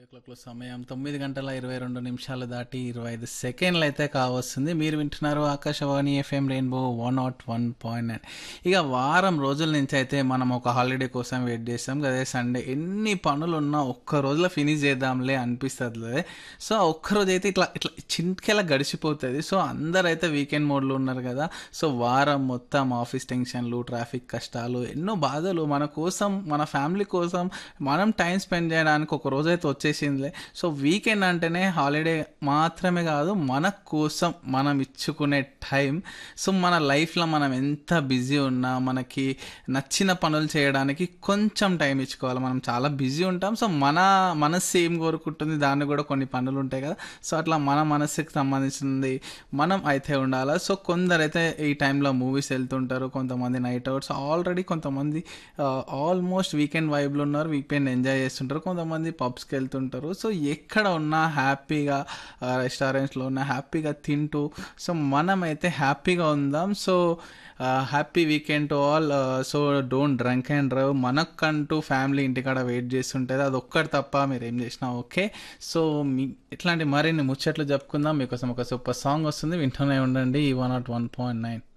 క్లాక్లో సమయం తొమ్మిది గంటల ఇరవై రెండు నిమిషాలు దాటి ఇరవై ఐదు సెకండ్లు అయితే కావస్తుంది మీరు వింటున్నారు Akashvani FM rainbow one naught one point nine ఇక వారం రోజుల నుంచి అయితే మనం ఒక హాలిడే కోసం వెయిట్ చేస్తాం కదా సండే ఎన్ని పనులు ఉన్నా ఒక్క రోజులో ఫినిష్ చేద్దాంలే అనిపిస్తుంది సో ఆ ఒక్క రోజు అయితే ఇట్లా ఇట్లా చింతకెలా గడిచిపోతుంది సో అందరు అయితే వీకెండ్ మోడ్లో ఉన్నారు కదా సో వారం మొత్తం ఆఫీస్ టెన్షన్లు ట్రాఫిక్ కష్టాలు ఎన్నో బాధలు మన కోసం మన ఫ్యామిలీ కోసం మనం టైం స్పెండ్ చేయడానికి ఒక రోజు అయితే వచ్చేసిందిలే సో వీకెండ్ అంటేనే హాలిడే మాత్రమే కాదు మన కోసం మనం ఇచ్చుకునే టైం సో మన లైఫ్లో మనం ఎంత బిజీ ఉన్నా మనకి నచ్చిన పనులు చేయడానికి కొంచెం టైం ఇచ్చుకోవాలి మనం చాలా బిజీ ఉంటాం సో మన మనస్సు ఏం కోరుకుంటుంది దాన్ని కూడా కొన్ని పనులు ఉంటాయి కదా సో అట్లా మన మనస్సుకి సంబంధించింది మనం అయితే ఉండాలి సో కొందరైతే ఈ టైంలో మూవీస్ వెళ్తుంటారు కొంతమంది నైట్ అవుట్స్ ఆల్రెడీ కొంతమంది ఆల్మోస్ట్ వీకెండ్ వైబ్లో ఉన్నారు వీకెండ్ ఎంజాయ్ చేస్తుంటారు కొంతమంది పబ్స్కి వెళ్తుంటారు సో ఎక్కడ ఉన్నా హ్యాపీగా రెస్టారెంట్స్లో ఉన్నా హ్యాపీగా తింటూ సో మనమైతే హ్యాపీగా ఉందాం so happy weekend to all so don't drunk and drive మనకంటూ ఫ్యామిలీ ఇంటికాడ వెయిట్ చేస్తుంటుంది అది ఒక్కటి తప్ప మీరు ఏం చేసినా ఓకే సో మీ ఇట్లాంటి మరిన్ని ముచ్చట్లు చెప్పుకుందాం మీకోసం ఒక సూపర్ సాంగ్ వస్తుంది వింటూనే ఉండండి ఈ one naught one point nine